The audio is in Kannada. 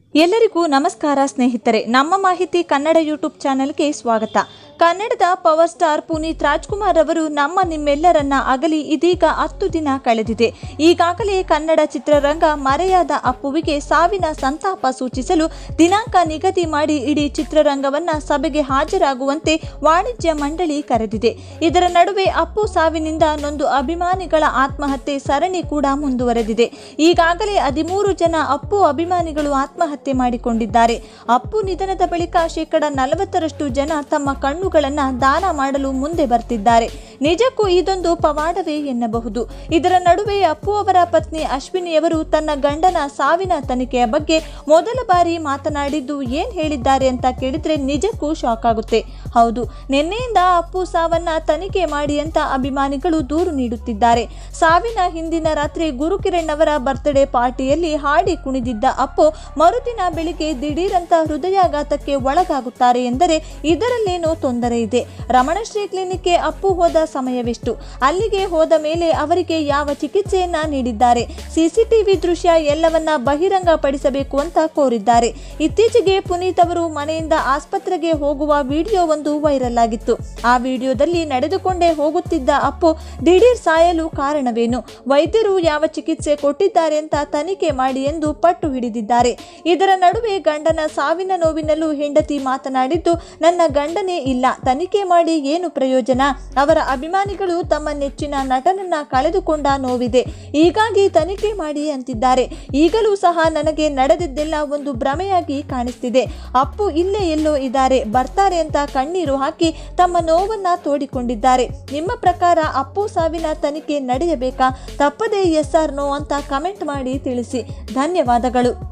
ಎಲ್ಲರಿಗೂ ನಮಸ್ಕಾರ ಸ್ನೇಹಿತರೆ ನಮ್ಮ ಮಾಹಿತಿ ಕನ್ನಡ ಯೂಟ್ಯೂಬ್ ಚಾನೆಲ್ಗೆ ಸ್ವಾಗತ ಕನ್ನಡದ ಪವರ್ ಸ್ಟಾರ್ ಪುನೀತ್ ರಾಜ್ಕುಮಾರ್ ಅವರು ನಮ್ಮ ನಿಮ್ಮೆಲ್ಲರನ್ನ ಅಗಲಿ ಇದೀಗ ಹತ್ತು ದಿನ ಕಳೆದಿದೆ ಈಗಾಗಲೇ ಕನ್ನಡ ಚಿತ್ರರಂಗ ಮರೆಯಾದ ಅಪ್ಪುವಿಗೆ ಸಾವಿನ ಸಂತಾಪ ಸೂಚಿಸಲು ದಿನಾಂಕ ನಿಗದಿ ಮಾಡಿ ಇಡೀ ಚಿತ್ರರಂಗವನ್ನ ಸಭೆಗೆ ಹಾಜರಾಗುವಂತೆ ವಾಣಿಜ್ಯ ಮಂಡಳಿ ಕರೆದಿದೆ ಇದರ ನಡುವೆ ಅಪ್ಪು ಸಾವಿನಿಂದ ನೊಂದು ಅಭಿಮಾನಿಗಳ ಆತ್ಮಹತ್ಯೆ ಸರಣಿ ಕೂಡ ಮುಂದುವರೆದಿದೆ ಈಗಾಗಲೇ ಹದಿಮೂರು ಜನ ಅಪ್ಪು ಅಭಿಮಾನಿಗಳು ಆತ್ಮಹತ್ಯೆ ಮಾಡಿಕೊಂಡಿದ್ದಾರೆ ಅಪ್ಪು ನಿಧನದ ಬಳಿಕ ಶೇಕಡ ನಲವತ್ತರಷ್ಟು ಜನ ತಮ್ಮ ಕಣ್ಣುಗಳನ್ನ ದಾನ ಮಾಡಲು ಮುಂದೆ ಬರ್ತಿದ್ದಾರೆ ನಿಜಕ್ಕೂ ಇದೊಂದು ಪವಾಡವೇ ಎನ್ನಬಹುದು ಇದರ ನಡುವೆ ಅಪ್ಪು ಅವರ ಪತ್ನಿ ಅಶ್ವಿನಿಯವರು ತನ್ನ ಗಂಡನ ಸಾವಿನ ತನಿಖೆಯ ಬಗ್ಗೆ ಮೊದಲ ಬಾರಿ ಮಾತನಾಡಿದ್ದು ಏನ್ ಹೇಳಿದ್ದಾರೆ ಅಂತ ಕೇಳಿದ್ರೆ ನಿಜಕ್ಕೂ ಶಾಕ್ ಆಗುತ್ತೆ ಹೌದು ನಿನ್ನೆಯಿಂದ ಅಪ್ಪು ಸಾವನ್ನ ತನಿಖೆ ಮಾಡಿ ಅಂತ ಅಭಿಮಾನಿಗಳು ದೂರು ನೀಡುತ್ತಿದ್ದಾರೆ ಸಾವಿನ ಹಿಂದಿನ ರಾತ್ರಿ ಗುರುಕಿರಣ್ ಅವರ ಬರ್ತ್ಡೇ ಪಾರ್ಟಿಯಲ್ಲಿ ಹಾಡಿ ಕುಣಿದಿದ್ದ ಅಪ್ಪು ಮರುದಿನ ಬೆಳಿಗ್ಗೆ ದಿಢೀರಂತ ಹೃದಯಾಘಾತಕ್ಕೆ ಒಳಗಾಗುತ್ತಾರೆ ಎಂದರೆ ಇದರಲ್ಲೇನೋ ತೊಂದರೆ ಇದೆ ರಮಣಶ್ರೀ ಕ್ಲಿನಿಕ್ಗೆ ಅಪ್ಪು ಹೋದ ಸಮಯವೆಷ್ಟು ಅಲ್ಲಿಗೆ ಹೋದ ಮೇಲೆ ಅವರಿಗೆ ಯಾವ ಚಿಕಿತ್ಸೆಯನ್ನ ನೀಡಿದ್ದಾರೆ ಸಿಸಿಟಿವಿ ದೃಶ್ಯ ಎಲ್ಲವನ್ನ ಬಹಿರಂಗ ಪಡಿಸಬೇಕು ಅಂತ ಕೋರಿದ್ದಾರೆ ಇತ್ತೀಚೆಗೆ ಪುನೀತ್ ಅವರು ಮನೆಯಿಂದ ಆಸ್ಪತ್ರೆಗೆ ಹೋಗುವ ವಿಡಿಯೋ ಒಂದು ವೈರಲ್ ಆಗಿತ್ತು ಆ ವಿಡಿಯೋದಲ್ಲಿ ನಡೆದುಕೊಂಡೇ ಹೋಗುತ್ತಿದ್ದ ಅಪ್ಪು ದಿಢೀರ್ ಸಾಯಲು ಕಾರಣವೇನು ವೈದ್ಯರು ಯಾವ ಚಿಕಿತ್ಸೆ ಕೊಟ್ಟಿದ್ದಾರೆ ಅಂತ ತನಿಖೆ ಮಾಡಿ ಎಂದು ಪಟ್ಟು ಹಿಡಿದಿದ್ದಾರೆ ಇದರ ನಡುವೆ ಗಂಡನ ಸಾವಿನ ನೋವಿನಲ್ಲೂ ಹೆಂಡತಿ ಮಾತನಾಡಿದ್ದು ನನ್ನ ಗಂಡನೇ ಇಲ್ಲ ತನಿಖೆ ಮಾಡಿ ಏನು ಪ್ರಯೋಜನ ಅವರ ಅಭಿಮಾನಿಗಳು ತಮ್ಮ ನೆಚ್ಚಿನ ನಟನನ್ನ ಕಳೆದುಕೊಂಡ ನೋವಿದೆ ಹೀಗಾಗಿ ತನಿಖೆ ಮಾಡಿ ಅಂತಿದ್ದಾರೆ ಈಗಲೂ ಸಹ ನನಗೆ ನಡೆದಿದ್ದೆಲ್ಲ ಒಂದು ಭ್ರಮೆಯಾಗಿ ಕಾಣಿಸ್ತಿದೆ ಅಪ್ಪು ಇಲ್ಲೇ ಎಲ್ಲೋ ಇದ್ದಾರೆ ಬರ್ತಾರೆ ಅಂತ ಕಣ್ಣೀರು ಹಾಕಿ ತಮ್ಮ ನೋವನ್ನ ತೋಡಿಕೊಂಡಿದ್ದಾರೆ ನಿಮ್ಮ ಪ್ರಕಾರ ಅಪ್ಪು ಸಾವಿನ ತನಿಖೆ ನಡೆಯಬೇಕಾ ತಪ್ಪದೇ ಎಸ್ ಆರ್ ನೋ ಅಂತ ಕಮೆಂಟ್ ಮಾಡಿ ತಿಳಿಸಿ ಧನ್ಯವಾದಗಳು